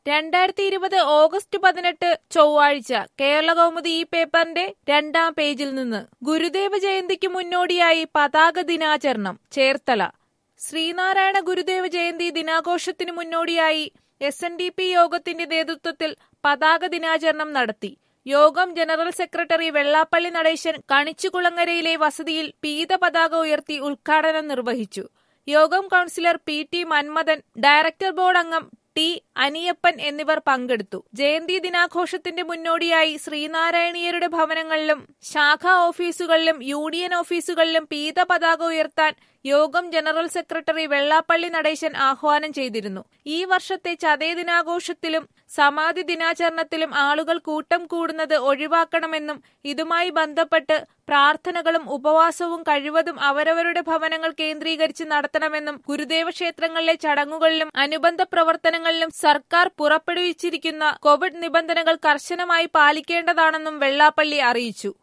രണ്ടായിരത്തി ഇരുപത് ഓഗസ്റ്റ് പതിനെട്ട് ചൊവ്വാഴ്ച കേരളകൗമുദി ഈ പേപ്പറിന്റെ രണ്ടാം പേജിൽ നിന്ന് ഗുരുദേവ ജയന്തിക്ക് മുന്നോടിയായി പതാക ദിനാചരണം ചേർത്തല ശ്രീനാരായണ ഗുരുദേവ ജയന്തി ദിനാഘോഷത്തിന് മുന്നോടിയായി എസ് എൻ ഡി പി യോഗത്തിന്റെ നേതൃത്വത്തിൽ പതാക ദിനാചരണം നടത്തി യോഗം ജനറൽ സെക്രട്ടറി വെള്ളാപ്പള്ളി നടേശൻ കണിച്ചുകുളങ്ങരയിലെ വസതിയിൽ പീത പതാക ഉയർത്തി ഉദ്ഘാടനം നിർവഹിച്ചു യോഗം councillor P T Manmathan director board അംഗം ടി അനിയപ്പൻ എന്നിവർ പങ്കെടുത്തു ജയന്തി ദിനാഘോഷത്തിന്റെ മുന്നോടിയായി ശ്രീനാരായണീയരുടെ ഭവനങ്ങളിലും ശാഖാ ഓഫീസുകളിലും യൂണിയൻ ഓഫീസുകളിലും പീത പതാക ഉയർത്താൻ യോഗം ജനറൽ സെക്രട്ടറി വെള്ളാപ്പള്ളി നടേശൻ ആഹ്വാനം ചെയ്തിരുന്നു ഈ വർഷത്തെ ചതയ ദിനാഘോഷത്തിലും സമാധി ദിനാചരണത്തിലും ആളുകൾ കൂട്ടം കൂടുന്നത് ഒഴിവാക്കണമെന്നും ഇതുമായി ബന്ധപ്പെട്ട് പ്രാർത്ഥനകളും ഉപവാസവും കഴിവതും അവരവരുടെ ഭവനങ്ങൾ കേന്ദ്രീകരിച്ച് നടത്തണമെന്നും ഗുരുദേവ ക്ഷേത്രങ്ങളിലെ ചടങ്ങുകളിലും അനുബന്ധ പ്രവർത്തനങ്ങളിലും സർക്കാർ പുറപ്പെടുവിച്ചിരിക്കുന്ന കോവിഡ് നിബന്ധനകൾ കർശനമായി പാലിക്കേണ്ടതാണെന്നും വെള്ളാപ്പള്ളി അറിയിച്ചു